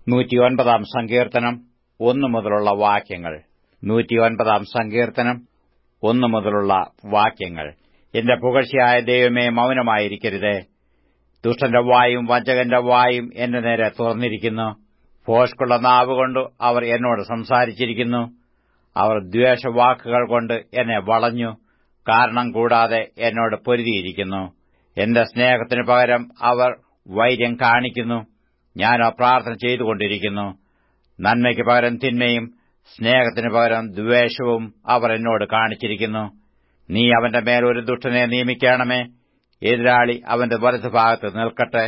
നൂറ്റിയൊൻപതാം സങ്കീർത്തനം ഒന്നു മുതലുള്ള വാക്യങ്ങൾ നൂറ്റിയൊൻപതാം സങ്കീർത്തനം ഒന്നു മുതലുള്ള വാക്യങ്ങൾ എന്റെ പുകഴ്ചയായ ദൈവമേ മൗനമായിരിക്കരുതേ ദുഷ്ടന്റെ വായും വഞ്ചകന്റെ വായും എന്റെ നേരെ തുറന്നിരിക്കുന്നു ഫോഷ്കുള്ള നാവുകൊണ്ട് അവർ എന്നോട് സംസാരിച്ചിരിക്കുന്നു അവർ ദ്വേഷവാക്കുകൾ കൊണ്ട് എന്നെ വളഞ്ഞു കാരണം കൂടാതെ എന്നോട് പൊരുതിയിരിക്കുന്നു എന്റെ സ്നേഹത്തിനു പകരം അവർ വൈര്യം കാണിക്കുന്നു ഞാൻ പ്രാർത്ഥന ചെയ്തുകൊണ്ടിരിക്കുന്നു നന്മയ്ക്ക് പകരം തിന്മയും സ്നേഹത്തിന് പകരം ദ്വേഷവും അവർ എന്നോട് കാണിച്ചിരിക്കുന്നു നീ അവന്റെ മേൽ ഒരു ദുഷ്ടനെ നിയമിക്കണമേ എതിരാളി അവന്റെ വലതുഭാഗത്ത് നിൽക്കട്ടെ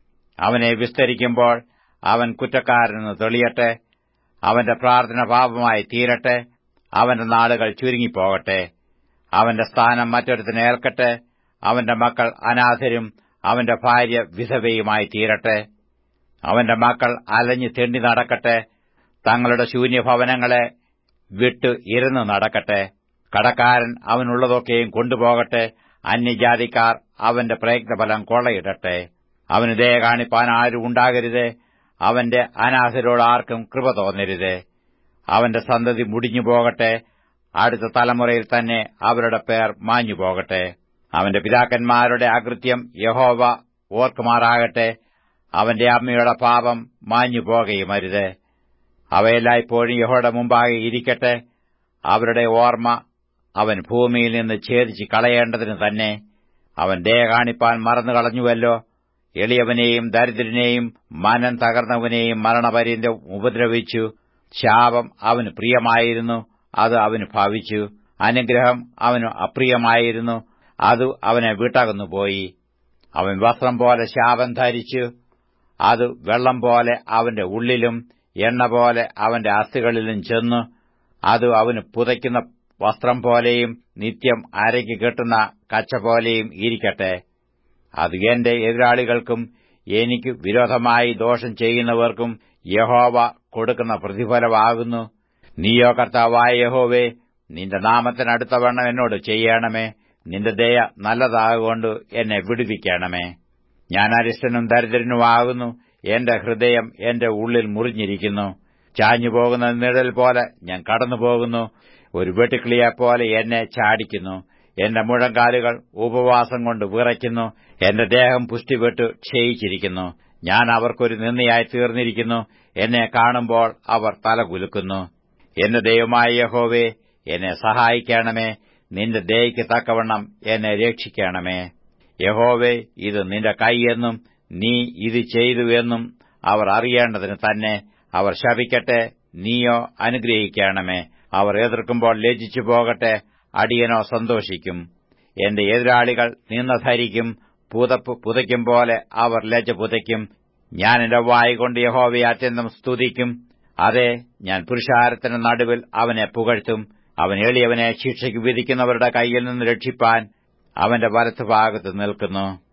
അവനെ വിസ്തരിക്കുമ്പോൾ അവൻ കുറ്റക്കാരനെന്ന് തെളിയട്ടെ അവന്റെ പ്രാർത്ഥന പാപമായി തീരട്ടെ അവന്റെ നാളുകൾ ചുരുങ്ങിപ്പോകട്ടെ അവന്റെ സ്ഥാനം മറ്റൊരുത്തിന് ഏൽക്കട്ടെ അവന്റെ മക്കൾ അനാഥരും അവന്റെ ഭാര്യ വിധവയുമായി തീരട്ടെ അവന്റെ മക്കൾ അലഞ്ഞു തെണ്ടി നടക്കട്ടെ തങ്ങളുടെ ശൂന്യഭവനങ്ങളെ വിട്ടു ഇരുന്ന് നടക്കട്ടെ കടക്കാരൻ അവനുള്ളതൊക്കെയും കൊണ്ടുപോകട്ടെ അന്യജാതിക്കാർ അവന്റെ പ്രയത്നഫലം കൊള്ളയിടട്ടെ അവന് ദയ കാണിപ്പാൻ ആരും ഉണ്ടാകരുതേ അവന്റെ അനാഥരോട് ആർക്കും കൃപ തോന്നരുതേ അവന്റെ സന്തതി മുടിഞ്ഞു പോകട്ടെ അടുത്ത തലമുറയിൽ തന്നെ അവരുടെ പേർ മാഞ്ഞു പോകട്ടെ അവന്റെ പിതാക്കന്മാരുടെ അകൃത്യം യഹോവ ഓർക്കുമാറാകട്ടെ അവന്റെ അമ്മയുടെ പാപം മാഞ്ഞു പോകുകയും അരുത് അവയെല്ലായ്പ്പോഴും യഹോയുടെ മുമ്പാകെ ഇരിക്കട്ടെ അവരുടെ ഓർമ്മ അവൻ ഭൂമിയിൽ നിന്ന് ഛേദിച്ച് കളയേണ്ടതിന് തന്നെ അവൻ ദയ കാണിപ്പാൻ മറന്നു കളഞ്ഞുവല്ലോ എളിയവനെയും ദരിദ്രനെയും മനം തകർന്നവനെയും മരണപര്യന്തം ഉപദ്രവിച്ചു ശാപം അവന് പ്രിയമായിരുന്നു അത് അവന് ഭാവിച്ചു അനുഗ്രഹം അവന് അപ്രിയമായിരുന്നു അത് അവനെ വിട്ടകന്നുപോയി അവൻ വസ്ത്രം പോലെ ശാപം ധരിച്ചു അത് വെള്ളം പോലെ അവന്റെ ഉള്ളിലും എണ്ണ പോലെ അവന്റെ അസ്ഥികളിലും ചെന്നു അത് അവന് പുതയ്ക്കുന്ന വസ്ത്രം പോലെയും നിത്യം അരയ്ക്ക് കെട്ടുന്ന കച്ച പോലെയും ഇരിക്കട്ടെ അത് എന്റെ എതിരാളികൾക്കും എനിക്ക് വിരോധമായി ദോഷം ചെയ്യുന്നവർക്കും യഹോവ കൊടുക്കുന്ന പ്രതിഫലമാകുന്നു നീയോ കർത്താവായ യഹോവേ നിന്റെ നാമത്തിനടുത്തവണ്ണം എന്നോട് ചെയ്യണമേ നിന്റെ ദയ നല്ലതാകൊണ്ട് എന്നെ വിടുവിക്കണമേ ഞാൻ അരിഷ്ടനും ദരിദ്രനുമാകുന്നു എന്റെ ഹൃദയം എന്റെ ഉള്ളിൽ മുറിഞ്ഞിരിക്കുന്നു ചാഞ്ഞുപോകുന്ന നിഴൽ പോലെ ഞാൻ കടന്നുപോകുന്നു ഒരു വെട്ടുക്കിളിയെപ്പോലെ എന്നെ ചാടിക്കുന്നു എന്റെ മുഴങ്കാലുകൾ ഉപവാസം കൊണ്ട് വിറയ്ക്കുന്നു എന്റെ ദേഹം പുഷ്ടിപെട്ട് ക്ഷയിച്ചിരിക്കുന്നു ഞാൻ അവർക്കൊരു നിന്നയായി തീർന്നിരിക്കുന്നു എന്നെ കാണുമ്പോൾ അവർ തലകുലുക്കുന്നു എന്റെ ദൈവമായ യഹോവേ എന്നെ സഹായിക്കണമേ നിന്റെ ദയയ്ക്ക് തക്കവണ്ണം എന്നെ രക്ഷിക്കണമേ യഹോവേ ഇത് നിന്റെ കൈയെന്നും നീ ഇത് ചെയ്തു എന്നും അവർ അറിയേണ്ടതിന് തന്നെ അവർ ശപിക്കട്ടെ നീയോ അനുഗ്രഹിക്കണമേ അവർ എതിർക്കുമ്പോൾ ലജ്ജിച്ചു പോകട്ടെ അടിയനോ സന്തോഷിക്കും എന്റെ എതിരാളികൾ നിന്ന ധരിക്കും പുതപ്പ് പുതയ്ക്കും പോലെ അവർ ലജ്ജ പുതയ്ക്കും ഞാൻ എന്റെ വായി കൊണ്ട് യഹോവയെ അത്യന്തം സ്തുതിക്കും അതെ ഞാൻ പുരുഷാരത്തിന് നടുവിൽ അവനെ പുകഴ്ത്തും അവൻ എളിയവനെ ശിക്ഷയ്ക്ക് വിധിക്കുന്നവരുടെ കൈയിൽ നിന്ന് രക്ഷിപ്പാൻ അവന്റെ വലത്തുഭാഗത്ത് നിൽക്കുന്നു